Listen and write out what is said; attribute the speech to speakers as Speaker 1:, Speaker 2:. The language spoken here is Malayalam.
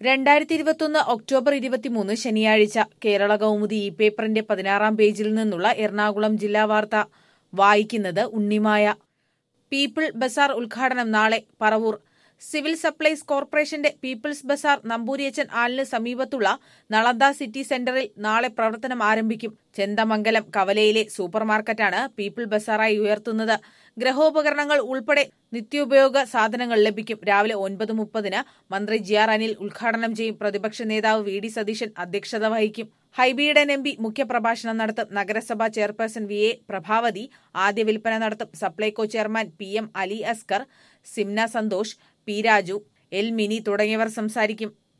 Speaker 1: രണ്ടായിരത്തി ഇരുപത്തൊന്ന് ഒക്ടോബർ ഇരുപത്തിമൂന്ന് ശനിയാഴ്ച കേരള കൗമുദി ഇ പേപ്പറിന്റെ പതിനാറാം പേജിൽ നിന്നുള്ള എറണാകുളം ജില്ലാ വാർത്ത വായിക്കുന്നത് ഉണ്ണിമായ പീപ്പിൾ ബസാർ ഉദ്ഘാടനം നാളെ പറവൂർ സിവിൽ സപ്ലൈസ് കോർപ്പറേഷന്റെ പീപ്പിൾസ് ബസാർ നമ്പൂരിയച്ചൻ ആലിന് സമീപത്തുള്ള നളന്ദ സിറ്റി സെന്ററിൽ നാളെ പ്രവർത്തനം ആരംഭിക്കും ചെന്തമംഗലം കവലയിലെ സൂപ്പർ മാർക്കറ്റാണ് പീപ്പിൾ ബസാറായി ഉയർത്തുന്നത് ഗ്രഹോപകരണങ്ങൾ ഉൾപ്പെടെ നിത്യോപയോഗ സാധനങ്ങൾ ലഭിക്കും രാവിലെ ഒൻപത് മുപ്പതിന് മന്ത്രി ജി ആർ അനിൽ ഉദ്ഘാടനം ചെയ്യും പ്രതിപക്ഷ നേതാവ് വി ഡി സതീശൻ അധ്യക്ഷത വഹിക്കും ഹൈബീഡൻ എം പി മുഖ്യപ്രഭാഷണം നടത്തും നഗരസഭാ ചെയർപേഴ്സൺ വി എ പ്രഭാവതി ആദ്യ വിൽപ്പന നടത്തും Supplyco chairman P M Ali Askar Simna Santhosh P Raju L Mini തുടങ്ങിയവർ സംസാരിക്കും